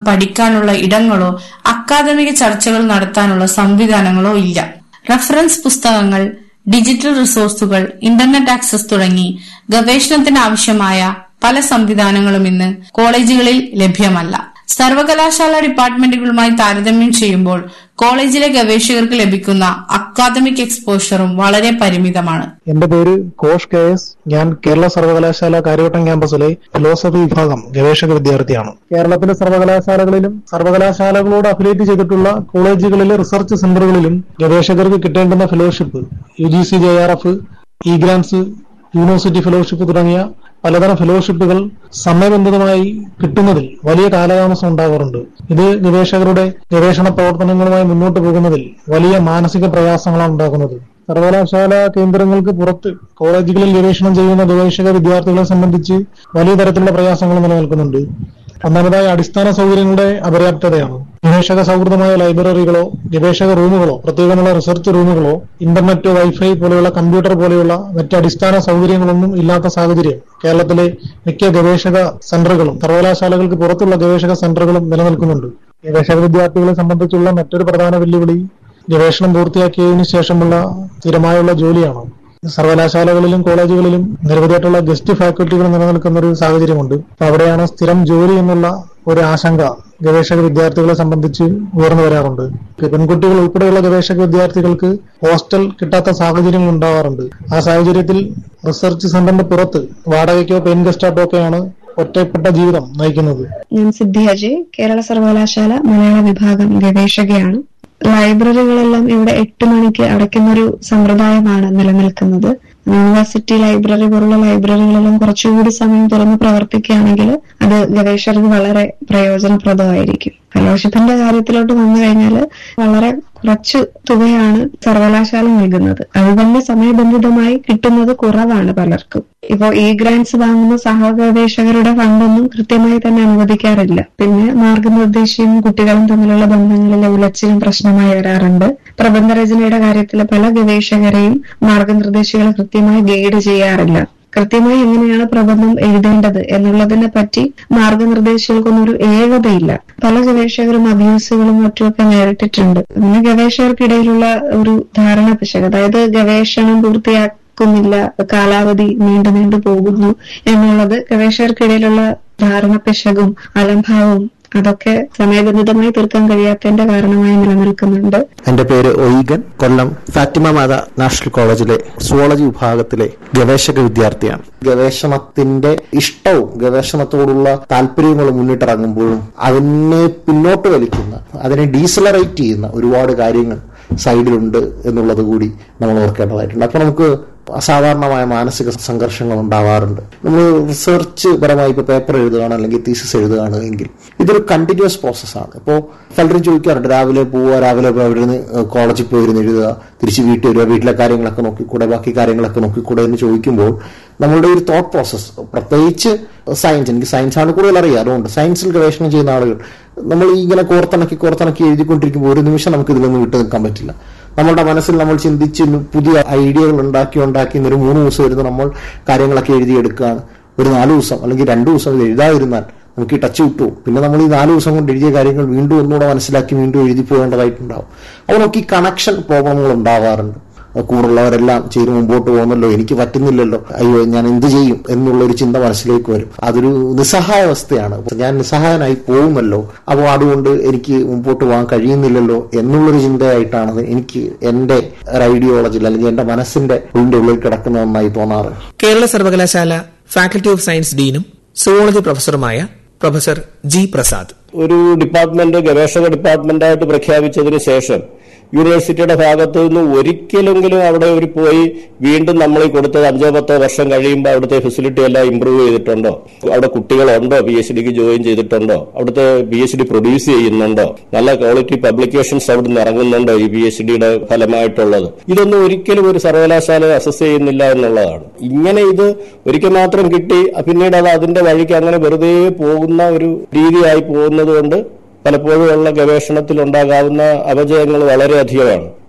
പഠിക്കാനുള്ള ഇടങ്ങളോ അക്കാദമിക ചർച്ചകൾ നടത്താനുള്ള സംവിധാനങ്ങളോ ഇല്ല റഫറൻസ് പുസ്തകങ്ങൾ ഡിജിറ്റൽ റിസോഴ്സുകൾ ഇന്റർനെറ്റ് ആക്സസ് തുടങ്ങി ഗവേഷണത്തിന് ആവശ്യമായ പല സംവിധാനങ്ങളും ഇന്ന് കോളേജുകളിൽ ലഭ്യമല്ല സർവകലാശാല ഡിപ്പാർട്ട്മെന്റുകളുമായി താരതമ്യം ചെയ്യുമ്പോൾ കോളേജിലെ ഗവേഷകർക്ക് ലഭിക്കുന്ന അക്കാദമിക് എക്സ്പോഷറും വളരെ പരിമിതമാണ് എന്റെ പേര് കോഷ് കെ എസ് ഞാൻ കേരള സർവകലാശാല കാര്യവട്ടം ക്യാമ്പസിലെ ഫിലോസഫി വിഭാഗം ഗവേഷക വിദ്യാർത്ഥിയാണ് കേരളത്തിലെ സർവകലാശാലകളിലും സർവകലാശാലകളോട് അഫിലിയേറ്റ് ചെയ്തിട്ടുള്ള കോളേജുകളിലെ റിസർച്ച് സെന്ററുകളിലും ഗവേഷകർക്ക് കിട്ടേണ്ടുന്ന fellowship U G C J R F E grants university fellowship തുടങ്ങിയ പലതരം ഫെലോഷിപ്പുകൾ സമയബന്ധിതമായി കിട്ടുന്നതിൽ വലിയ കാലതാമസം ഉണ്ടാകാറുണ്ട് ഇത് ഗവേഷകരുടെ ഗവേഷണ പ്രവർത്തനങ്ങളുമായി മുന്നോട്ട് പോകുന്നതിൽ വലിയ മാനസിക പ്രയാസങ്ങളാണ് ഉണ്ടാക്കുന്നത് സർവകലാശാല കേന്ദ്രങ്ങൾക്ക് പുറത്ത് കോളേജുകളിൽ ഗവേഷണം ചെയ്യുന്ന ഗവേഷക വിദ്യാർത്ഥികളെ സംബന്ധിച്ച് വലിയ തരത്തിലുള്ള പ്രയാസങ്ങൾ നിലനിൽക്കുന്നുണ്ട് ഒന്നാമതായി അടിസ്ഥാന സൗകര്യങ്ങളുടെ അപര്യാപ്തതയാണ് ഗവേഷക സൗഹൃദമായ ലൈബ്രറികളോ ഗവേഷക റൂമുകളോ പ്രത്യേകമുള്ള റിസർച്ച് റൂമുകളോ ഇന്റർനെറ്റ് വൈഫൈ പോലെയുള്ള കമ്പ്യൂട്ടർ പോലെയുള്ള മറ്റ് അടിസ്ഥാന സൗകര്യങ്ങളൊന്നും ഇല്ലാത്ത സാഹചര്യം കേരളത്തിലെ മിക്ക ഗവേഷക സെന്ററുകളും സർവകലാശാലകൾക്ക് പുറത്തുള്ള ഗവേഷക സെന്ററുകളും നിലനിൽക്കുന്നുണ്ട് ഗവേഷക വിദ്യാർത്ഥികളെ സംബന്ധിച്ചുള്ള മറ്റൊരു പ്രധാന വെല്ലുവിളി ഗവേഷണം പൂർത്തിയാക്കിയതിനു ശേഷമുള്ള സ്ഥിരമായുള്ള ജോലിയാണ് സർവകലാശാലകളിലും കോളേജുകളിലും നിരവധിയായിട്ടുള്ള ഗസ്റ്റ് ഫാക്കൽറ്റികൾ നിലനിൽക്കുന്ന ഒരു സാഹചര്യമുണ്ട് അപ്പൊ അവിടെയാണ് സ്ഥിരം ജോലി എന്നുള്ള ഒരു ആശങ്ക ഗവേഷക വിദ്യാർത്ഥികളെ സംബന്ധിച്ച് ഉയർന്നു വരാറുണ്ട് പെൺകുട്ടികൾ ഉൾപ്പെടെയുള്ള ഗവേഷക വിദ്യാർത്ഥികൾക്ക് ഹോസ്റ്റൽ കിട്ടാത്ത സാഹചര്യങ്ങൾ ഉണ്ടാവാറുണ്ട് ആ സാഹചര്യത്തിൽ റിസർച്ച് സെന്ററിന്റെ പുറത്ത് വാടകയ്ക്കോ പെയിൻ ഗസ്റ്റായിട്ടൊക്കെയാണ് ഒറ്റപ്പെട്ട ജീവിതം നയിക്കുന്നത് ഞാൻ സിദ്ധി അജയ് കേരള സർവകലാശാല മലയാള വിഭാഗം ഗവേഷകയാണ് ലൈബ്രറികളെല്ലാം ഇവിടെ എട്ട് മണിക്ക് അടയ്ക്കുന്ന ഒരു സമ്പ്രദായമാണ് നിലനിൽക്കുന്നത് യൂണിവേഴ്സിറ്റി ലൈബ്രറി പോലുള്ള ലൈബ്രറികളെല്ലാം കുറച്ചുകൂടി സമയം തുറന്ന് പ്രവർത്തിക്കുകയാണെങ്കിൽ അത് ഗവേഷകർക്ക് വളരെ പ്രയോജനപ്രദമായിരിക്കും ഫെലോഷിപ്പിന്റെ കാര്യത്തിലോട്ട് വന്നു കഴിഞ്ഞാൽ വളരെ കുറച്ച് തുകയാണ് സർവകലാശാല നൽകുന്നത് അതുതന്നെ സമയബന്ധിതമായി കിട്ടുന്നത് കുറവാണ് പലർക്കും ഇപ്പോ ഈ ഗ്രാന്റ്സ് വാങ്ങുന്ന സഹഗവേഷകരുടെ ഫണ്ടൊന്നും കൃത്യമായി തന്നെ അനുവദിക്കാറില്ല പിന്നെ മാർഗനിർദ്ദേശവും കുട്ടികളും തമ്മിലുള്ള ബന്ധങ്ങളിലെ ഉലച്ചിലും പ്രശ്നമായി വരാറുണ്ട് പ്രബന്ധരചനയുടെ കാര്യത്തിൽ പല ഗവേഷകരെയും മാർഗനിർദ്ദേശികൾ കൃത്യമായി ഗൈഡ് ചെയ്യാറില്ല കൃത്യമായി എങ്ങനെയാണ് പ്രബന്ധം എഴുതേണ്ടത് എന്നുള്ളതിനെ പറ്റി മാർഗനിർദ്ദേശങ്ങൾക്കൊന്നും ഒരു ഏകതയില്ല പല ഗവേഷകരും അബ്യൂസുകളും മറ്റുമൊക്കെ നേരിട്ടിട്ടുണ്ട് അങ്ങനെ ഗവേഷകർക്കിടയിലുള്ള ഒരു ധാരണ പിശക് അതായത് ഗവേഷണം പൂർത്തിയാക്കുന്നില്ല കാലാവധി നീണ്ടു നീണ്ടു പോകുന്നു എന്നുള്ളത് ഗവേഷകർക്കിടയിലുള്ള ധാരണ പിശകും അലംഭാവവും അതൊക്കെ സമയബന്ധിതമായി തീർക്കാൻ കഴിയാത്തതിന്റെ കാരണമായി നിലനിൽക്കുന്നുണ്ട് എന്റെ പേര് ഒയ്ഗൻ കൊല്ലം ഫാറ്റിമ മാത നാഷണൽ കോളേജിലെ സുവോളജി വിഭാഗത്തിലെ ഗവേഷക വിദ്യാർത്ഥിയാണ് ഗവേഷണത്തിന്റെ ഇഷ്ടവും ഗവേഷണത്തോടുള്ള താല്പര്യങ്ങളും മുന്നിട്ടിറങ്ങുമ്പോഴും അതിനെ പിന്നോട്ട് വലിക്കുന്ന അതിനെ ഡീസലറേറ്റ് ചെയ്യുന്ന ഒരുപാട് കാര്യങ്ങൾ സൈഡിലുണ്ട് എന്നുള്ളത് കൂടി നമ്മൾ ഓർക്കേണ്ടതായിട്ടുണ്ട് അപ്പൊ നമുക്ക് അസാധാരണമായ മാനസിക സംഘർഷങ്ങൾ ഉണ്ടാവാറുണ്ട് നമ്മൾ റിസർച്ച് പരമായി ഇപ്പോൾ പേപ്പർ എഴുതുകയാണ് അല്ലെങ്കിൽ തീസിസ് എഴുതുകയാണ് എങ്കിൽ ഇതൊരു കണ്ടിന്യൂസ് പ്രോസസ്സാണ് ഇപ്പോൾ പലരും ചോദിക്കാറുണ്ട് രാവിലെ പോവുക രാവിലെ പോയി അവിടെ നിന്ന് കോളേജിൽ പോയിരുന്ന് എഴുതുക തിരിച്ച് വീട്ടിൽ വരിക വീട്ടിലെ കാര്യങ്ങളൊക്കെ നോക്കിക്കൂടെ ബാക്കി കാര്യങ്ങളൊക്കെ നോക്കിക്കൂടെ എന്ന് ചോദിക്കുമ്പോൾ നമ്മളുടെ ഒരു തോട്ട് പ്രോസസ്സ് പ്രത്യേകിച്ച് സയൻസ് എനിക്ക് സയൻസ് ആണ് കൂടുതൽ അറിയാം അതുകൊണ്ട് സയൻസിൽ ഗവേഷണം ചെയ്യുന്ന ആളുകൾ നമ്മൾ ഇങ്ങനെ കോർത്തിണക്കി കോർത്തിണക്കി എഴുതിക്കൊണ്ടിരിക്കുമ്പോൾ ഒരു നിമിഷം നമുക്ക് ഇതിലൊന്നും വിട്ടു നിൽക്കാൻ പറ്റില്ല നമ്മളുടെ മനസ്സിൽ നമ്മൾ ചിന്തിച്ച് പുതിയ ഐഡിയകൾ ഉണ്ടാക്കി ഉണ്ടാക്കി ഒരു മൂന്ന് ദിവസം ഇരുന്ന് നമ്മൾ കാര്യങ്ങളൊക്കെ എഴുതിയെടുക്കുകയാണ് ഒരു നാല് ദിവസം അല്ലെങ്കിൽ രണ്ടു ദിവസം ഇത് എഴുതാതിരുന്നാൽ നമുക്ക് ഈ ടച്ച് കിട്ടും പിന്നെ നമ്മൾ ഈ നാല് ദിവസം കൊണ്ട് എഴുതിയ കാര്യങ്ങൾ വീണ്ടും ഒന്നുകൂടെ മനസ്സിലാക്കി വീണ്ടും എഴുതി പോകേണ്ടതായിട്ടുണ്ടാവും അപ്പോൾ നമുക്ക് ഈ കണക്ഷൻ പ്രോബ്ലങ്ങൾ ഉണ്ടാവാറുണ്ട് കൂടുള്ളവരെല്ലാം ചെയ്ത് മുമ്പോട്ട് പോകുന്നല്ലോ എനിക്ക് പറ്റുന്നില്ലല്ലോ അയ്യോ ഞാൻ എന്ത് ചെയ്യും എന്നുള്ള ഒരു ചിന്ത മനസ്സിലേക്ക് വരും അതൊരു നിസ്സഹായാവസ്ഥയാണ് ഞാൻ നിസ്സഹായനായി പോകുമല്ലോ അപ്പോൾ അതുകൊണ്ട് എനിക്ക് മുമ്പോട്ട് പോകാൻ കഴിയുന്നില്ലല്ലോ എന്നുള്ളൊരു ചിന്തയായിട്ടാണ് എനിക്ക് എന്റെ ഒരു ഐഡിയോളജിയിൽ അല്ലെങ്കിൽ എന്റെ മനസ്സിന്റെ ഉള്ളിന്റെ ഉള്ളിൽ കിടക്കുന്ന ഒന്നായി തോന്നാറ് കേരള സർവകലാശാല ഫാക്കൽറ്റി ഓഫ് സയൻസ് ഡീനും സുവോളജി പ്രൊഫസറുമായ പ്രൊഫസർ ജി പ്രസാദ് ഒരു ഡിപ്പാർട്ട്മെന്റ് ഗവേഷക ഡിപ്പാർട്ട്മെന്റായിട്ട് പ്രഖ്യാപിച്ചതിന് ശേഷം യൂണിവേഴ്സിറ്റിയുടെ ഭാഗത്തു നിന്ന് ഒരിക്കലെങ്കിലും അവിടെ ഒരു പോയി വീണ്ടും നമ്മൾ ഈ കൊടുത്തത് അഞ്ചോ പത്തോ വർഷം കഴിയുമ്പോൾ അവിടുത്തെ ഫെസിലിറ്റി എല്ലാം ഇമ്പ്രൂവ് ചെയ്തിട്ടുണ്ടോ അവിടെ കുട്ടികളുണ്ടോ പി എച്ച് ഡിക്ക് ജോയിൻ ചെയ്തിട്ടുണ്ടോ അവിടുത്തെ പി എച്ച് ഡി പ്രൊഡ്യൂസ് ചെയ്യുന്നുണ്ടോ നല്ല ക്വാളിറ്റി പബ്ലിക്കേഷൻസ് അവിടെ നിന്ന് ഇറങ്ങുന്നുണ്ടോ ഈ പി എച്ച് ഡിയുടെ ഫലമായിട്ടുള്ളത് ഇതൊന്നും ഒരിക്കലും ഒരു സർവകലാശാല അസസ് ചെയ്യുന്നില്ല എന്നുള്ളതാണ് ഇങ്ങനെ ഇത് ഒരിക്കൽ മാത്രം കിട്ടി പിന്നീട് അത് അതിന്റെ വഴിക്ക് അങ്ങനെ വെറുതെ പോകുന്ന ഒരു രീതിയായി പോകുന്നത് കൊണ്ട് പലപ്പോഴും ഉള്ള ഗവേഷണത്തിൽ ഉണ്ടാകാവുന്ന അപജയങ്ങൾ വളരെയധികമാണ്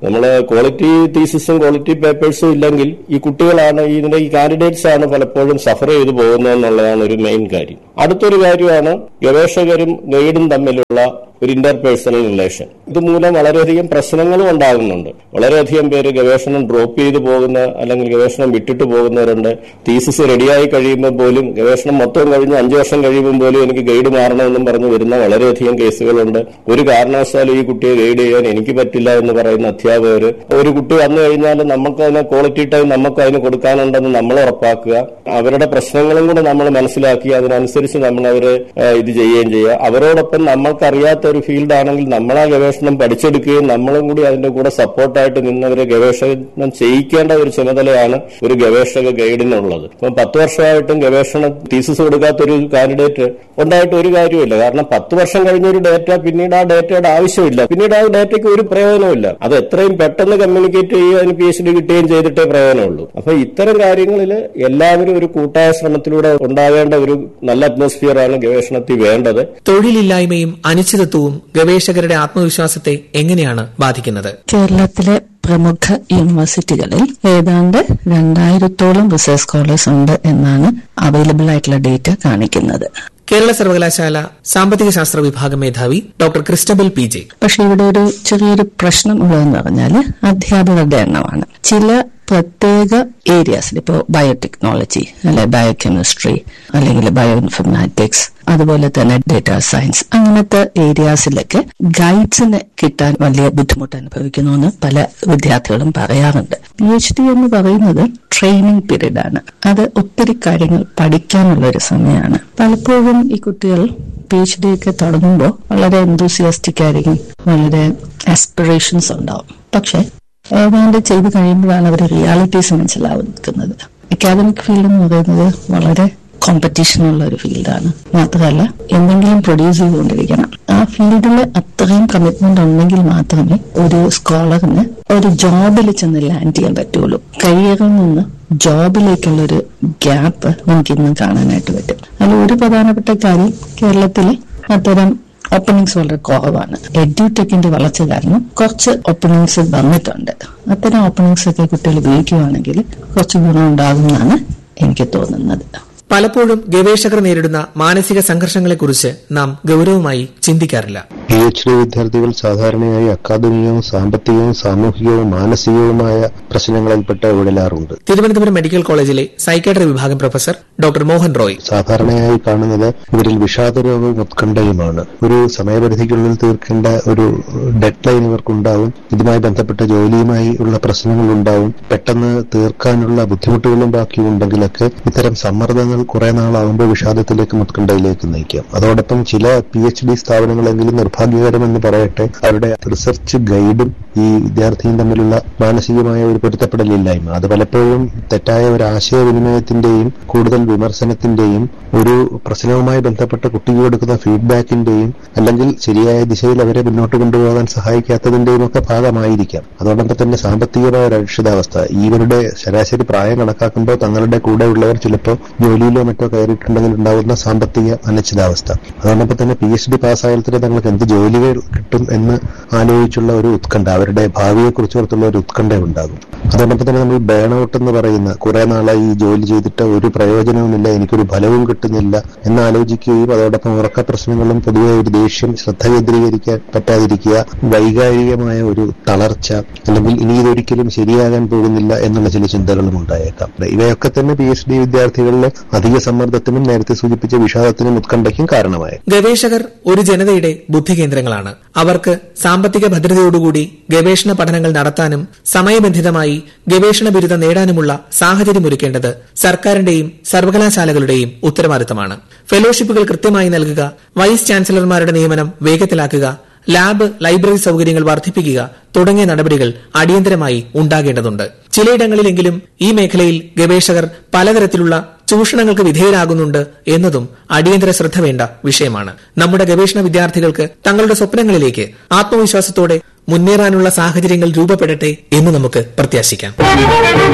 നമ്മൾ ക്വാളിറ്റി തീസിസും ക്വാളിറ്റി പേപ്പേഴ്സും ഇല്ലെങ്കിൽ ഈ കുട്ടികളാണ് ഈ ഇതിന്റെ ഈ കാൻഡിഡേറ്റ്സ് ആണ് പലപ്പോഴും സഫർ ചെയ്തു പോകുന്നത് എന്നുള്ളതാണ് ഒരു മെയിൻ കാര്യം അടുത്തൊരു കാര്യമാണ് ഗവേഷകരും ഗൈഡും തമ്മിലുള്ള ഒരു ഇന്റർപേഴ്സണൽ റിലേഷൻ ഇതുമൂലം വളരെയധികം പ്രശ്നങ്ങളും ഉണ്ടാകുന്നുണ്ട് വളരെയധികം പേര് ഗവേഷണം ഡ്രോപ്പ് ചെയ്തു പോകുന്ന അല്ലെങ്കിൽ ഗവേഷണം വിട്ടിട്ട് പോകുന്നവരുണ്ട് തീസിസ് റെഡിയായി കഴിയുമ്പോൾ പോലും ഗവേഷണം മൊത്തം കഴിഞ്ഞ് അഞ്ചു വർഷം കഴിയുമ്പോൾ പോലും എനിക്ക് ഗൈഡ് മാറണമെന്നും പറഞ്ഞ് വരുന്ന വളരെയധികം കേസുകളുണ്ട് ഒരു കാരണവശാലും ഈ കുട്ടിയെ ഗൈഡ് ചെയ്യാൻ എനിക്ക് പറ്റില്ല എന്ന് പറയുന്ന അധ്യാപകർ ഒരു കുട്ടി വന്നു കഴിഞ്ഞാൽ നമുക്ക് അതിനെ ക്വാളിറ്റി ടൈം നമുക്ക് അതിന് കൊടുക്കാനുണ്ടെന്ന് നമ്മൾ ഉറപ്പാക്കുക അവരുടെ പ്രശ്നങ്ങളും കൂടെ നമ്മൾ മനസ്സിലാക്കി അതിനനുസരിച്ച് നമ്മൾ അവരെ ഏഹ്, ഇത് ചെയ്യുകയും ചെയ്യുക അവരോടൊപ്പം നമ്മൾക്കറിയാത്ത ഒരു ഫീൽഡ് ആണെങ്കിൽ നമ്മൾ ആ ഗവേഷണം പഠിച്ചെടുക്കുകയും നമ്മളും കൂടി അതിന്റെ കൂടെ സപ്പോർട്ടായിട്ട് നിന്നവരെ ഗവേഷണം ചെയ്യിക്കേണ്ട ഒരു ചുമതലയാണ് ഒരു ഗവേഷക ഗൈഡിനുള്ളത് ഇപ്പം പത്ത് വർഷമായിട്ടും ഗവേഷണ തീസിസ് കൊടുക്കാത്ത ഒരു കാൻഡിഡേറ്റ് ഉണ്ടായിട്ട് ഒരു കാര്യമില്ല കാരണം പത്ത് വർഷം കഴിഞ്ഞ ഒരു ഡേറ്റ പിന്നീട് ആ ഡേറ്റയുടെ ആവശ്യമില്ല പിന്നീട് ആ ഡേറ്റയ്ക്ക് ഒരു പ്രയോജനമില്ല അത് എത്രയും പെട്ടെന്ന് കമ്മ്യൂണിക്കേറ്റ് ചെയ്യുക അതിന് പി എച്ച് ഡി കിട്ടുകയും ചെയ്തിട്ടേ പ്രയോജനമുള്ളൂ അപ്പൊ ഇത്തരം കാര്യങ്ങളിൽ എല്ലാവരും ഒരു കൂട്ടായ ശ്രമത്തിലൂടെ ഉണ്ടാകേണ്ട ഒരു നല്ല അറ്റ്മോസ്ഫിയർ ആണ് ഗവേഷണത്തിൽ വേണ്ടത് തൊഴിലില്ലായ്മയും അനിശ്ചിതത്വവും ഗവേഷകരുടെ ആത്മവിശ്വാസത്തെ എങ്ങനെയാണ് ബാധിക്കുന്നത് കേരളത്തിലെ പ്രമുഖ യൂണിവേഴ്സിറ്റികളിൽ ഏതാണ്ട് രണ്ടായിരത്തോളം റിസർച്ച് സ്കോളേഴ്സ് ഉണ്ട് എന്നാണ് അവൈലബിൾ ആയിട്ടുള്ള ഡേറ്റ കാണിക്കുന്നത് കേരള സർവകലാശാല സാമ്പത്തിക ശാസ്ത്ര വിഭാഗം മേധാവി ഡോക്ടർ ക്രിസ്റ്റബൽ പി ജെ പക്ഷെ ഇവിടെ ഒരു ചെറിയൊരു പ്രശ്നം ഉള്ളതെന്ന് പറഞ്ഞാൽ അധ്യാപകരുടെ എണ്ണമാണ് ചില പ്രത്യേക ഏരിയാസിൽ ഇപ്പോൾ ബയോടെക്നോളജി അല്ലെ ബയോകെമിസ്ട്രി അല്ലെങ്കിൽ ബയോ ഇൻഫർമാറ്റിക്സ് അതുപോലെ തന്നെ ഡേറ്റാ സയൻസ് അങ്ങനത്തെ ഏരിയാസിലൊക്കെ ഗൈഡ്സിന് കിട്ടാൻ വലിയ ബുദ്ധിമുട്ട് അനുഭവിക്കുന്നു എന്ന് പല വിദ്യാർത്ഥികളും പറയാറുണ്ട് പി എച്ച് ഡി എന്ന് പറയുന്നത് ട്രെയിനിങ് പീരീഡ് ആണ് അത് ഒത്തിരി കാര്യങ്ങൾ പഠിക്കാനുള്ള ഒരു സമയമാണ് പലപ്പോഴും ഈ കുട്ടികൾ പി എച്ച് ഡി ഒക്കെ തുടങ്ങുമ്പോൾ വളരെ എന്തൂസിയാസ്റ്റിക് ആയിരിക്കും വളരെ ആസ്പിറേഷൻസ് ഉണ്ടാവും പക്ഷെ ഏതാണ്ട് ചെയ്ത് കഴിയുമ്പോഴാണ് അവർ റിയാലിറ്റീസ് മനസ്സിലാവുന്നത് അക്കാദമിക് ഫീൽഡ് എന്ന് പറയുന്നത് വളരെ കോമ്പറ്റീഷൻ ഉള്ള ഒരു ഫീൽഡാണ് മാത്രമല്ല എന്തെങ്കിലും പ്രൊഡ്യൂസ് ചെയ്തുകൊണ്ടിരിക്കണം ആ ഫീൽഡിൽ അത്രയും കമ്മിറ്റ്മെന്റ് ഉണ്ടെങ്കിൽ മാത്രമേ ഒരു സ്കോളറിന് ഒരു ജോബിൽ ചെന്ന് ലാൻഡ് ചെയ്യാൻ പറ്റുള്ളൂ കരിയറിൽ നിന്ന് ജോബിലേക്കുള്ള ഒരു ഗ്യാപ്പ് നമുക്ക് ഇന്നും കാണാനായിട്ട് പറ്റും അതിൽ ഒരു പ്രധാനപ്പെട്ട കാര്യം കേരളത്തിൽ അത്തരം ഓപ്പണിങ്സ് വളരെ കുറവാണ് എഡ്യൂടെക്കിന്റെ വളർച്ച കാരണം കുറച്ച് ഓപ്പണിങ്സ് വന്നിട്ടുണ്ട് അത്തരം ഓപ്പണിങ്സ് ഒക്കെ കുട്ടികൾ ഉപയോഗിക്കുകയാണെങ്കിൽ കുറച്ച് ഗുണം ഉണ്ടാകുമെന്നാണ് എനിക്ക് തോന്നുന്നത് പലപ്പോഴും ഗവേഷകർ നേരിടുന്ന മാനസിക സംഘർഷങ്ങളെക്കുറിച്ച് നാം ഗൌരവമായി ചിന്തിക്കാറില്ല പി എച്ച് ഡി വിദ്യാർത്ഥികൾ സാധാരണയായി അക്കാദമികവും സാമ്പത്തികവും സാമൂഹികവും മാനസികവുമായ പ്രശ്നങ്ങളിൽപ്പെട്ട് വിടലാറുണ്ട് തിരുവനന്തപുരം മെഡിക്കൽ കോളേജിലെ സൈക്കാട്രി വിഭാഗം പ്രൊഫസർ ഡോക്ടർ മോഹൻ റോയ് സാധാരണയായി കാണുന്നത് ഇവരിൽ വിഷാദരോഗവും ഉത്കണ്ഠയുമാണ് ഒരു സമയപരിധിക്കുള്ളിൽ തീർക്കേണ്ട ഒരു ഡെഡ് ലൈൻ ഇവർക്കുണ്ടാവും ഇതുമായി ബന്ധപ്പെട്ട ജോലിയുമായി ഉള്ള പ്രശ്നങ്ങൾ ഉണ്ടാവും പെട്ടെന്ന് തീർക്കാനുള്ള ബുദ്ധിമുട്ടുകളും ബാക്കിയുണ്ടെങ്കിലൊക്കെ ഇത്തരം സമ്മർദ്ദങ്ങൾ കുറെ നാളാകുമ്പോൾ വിഷാദത്തിലേക്കും ഉത്കണ്ഠയിലേക്ക് നയിക്കാം അതോടൊപ്പം ചില പി എച്ച് ഡി സ്ഥാപനങ്ങളെങ്കിലും നിർഭാഗ്യകരമെന്ന് പറയട്ടെ അവരുടെ റിസർച്ച് ഗൈഡും ഈ വിദ്യാർത്ഥിയും തമ്മിലുള്ള മാനസികമായ ഒരു പൊരുത്തപ്പെടലില്ലായ്മ അത് പലപ്പോഴും തെറ്റായ ഒരു ആശയവിനിമയത്തിന്റെയും കൂടുതൽ വിമർശനത്തിന്റെയും ഒരു പ്രശ്നവുമായി ബന്ധപ്പെട്ട കുട്ടിക്ക് കൊടുക്കുന്ന ഫീഡ്ബാക്കിന്റെയും അല്ലെങ്കിൽ ശരിയായ ദിശയിൽ അവരെ മുന്നോട്ട് കൊണ്ടുപോകാൻ സഹായിക്കാത്തതിന്റെയും ഒക്കെ ഭാഗമായിരിക്കാം അതോടൊപ്പം തന്നെ സാമ്പത്തികമായ ഒരു അരക്ഷിതാവസ്ഥ ഇവരുടെ ശരാശരി പ്രായം കണക്കാക്കുമ്പോൾ തങ്ങളുടെ കൂടെയുള്ളവർ ചിലപ്പോൾ ജോലിയിലോ മറ്റോ കയറിയിട്ടുണ്ടെങ്കിൽ ഉണ്ടാകുന്ന സാമ്പത്തിക അനിശ്ചിതാവസ്ഥ അതോടൊപ്പം തന്നെ പി എച്ച് ഡി പാസ്സായാൽ തന്നെ തങ്ങൾക്ക് എന്ത് ജോലികൾ കിട്ടും എന്ന് ആലോചിച്ചുള്ള ഒരു ഉത്കണ്ഠ അവരുടെ ഭാവിയെക്കുറിച്ചോർത്തുള്ള ഒരു ഉത്കണ്ഠ ഉണ്ടാകും അതോടൊപ്പം തന്നെ നമ്മൾ ബേൺ ഔട്ട് എന്ന് പറയുന്ന കുറെ നാളായി ഈ ജോലി ചെയ്തിട്ട് ഒരു പ്രയോജനവുമില്ല എനിക്കൊരു ഫലവും കിട്ടുന്നില്ല എന്ന് ആലോചിക്കുകയും അതോടൊപ്പം ഉറക്ക പ്രശ്നങ്ങളും പൊതുവെ ഒരു ദേഷ്യം ശ്രദ്ധ കേന്ദ്രീകരിക്കാൻ പറ്റാതിരിക്കുക വൈകാരികമായ ഒരു തളർച്ച അല്ലെങ്കിൽ ഇനി ഇതൊരിക്കലും ശരിയാകാൻ പോകുന്നില്ല എന്നുള്ള ചില ചിന്തകളും ഉണ്ടായേക്കാം ഇവയൊക്കെ തന്നെ പി എച്ച് ഡി വിദ്യാർത്ഥികളിലെ അധിക സമ്മർദ്ദത്തിനും നേരത്തെ സൂചിപ്പിച്ച വിഷാദത്തിനും ഉത്കണ്ഠയ്ക്കും കാരണമായി ഗവേഷകർ ഒരു ജനതയുടെ ബുദ്ധികേന്ദ്രങ്ങളാണ് അവർക്ക് സാമ്പത്തിക ഭദ്രതയോടുകൂടി ഗവേഷണ പഠനങ്ങൾ നടത്താനും സമയബന്ധിതമായി ഗവേഷണ ബിരുദം നേടാനുമുള്ള സാഹചര്യമൊരുക്കേണ്ടത് സർക്കാരിന്റെയും സർവകലാശാലകളുടെയും ഉത്തരവാദിത്തമാണ് ഫെലോഷിപ്പുകൾ കൃത്യമായി നൽകുക വൈസ് ചാൻസലർമാരുടെ നിയമനം വേഗത്തിലാക്കുക ലാബ് ലൈബ്രറി സൌകര്യങ്ങൾ വർദ്ധിപ്പിക്കുക തുടങ്ങിയ നടപടികൾ അടിയന്തരമായി ഉണ്ടാകേണ്ടതുണ്ട് ചിലയിടങ്ങളിലെങ്കിലും ഈ മേഖലയിൽ ഗവേഷകർ പലതരത്തിലുള്ള ചൂഷണങ്ങൾക്ക് വിധേയരാകുന്നുണ്ട് എന്നതും അടിയന്തര ശ്രദ്ധ വേണ്ട വിഷയമാണ് നമ്മുടെ ഗവേഷണ വിദ്യാർത്ഥികൾക്ക് തങ്ങളുടെ സ്വപ്നങ്ങളിലേക്ക് ആത്മവിശ്വാസത്തോടെ മുന്നേറാനുള്ള സാഹചര്യങ്ങൾ രൂപപ്പെടട്ടെ എന്ന് നമുക്ക് പ്രത്യാശിക്കാം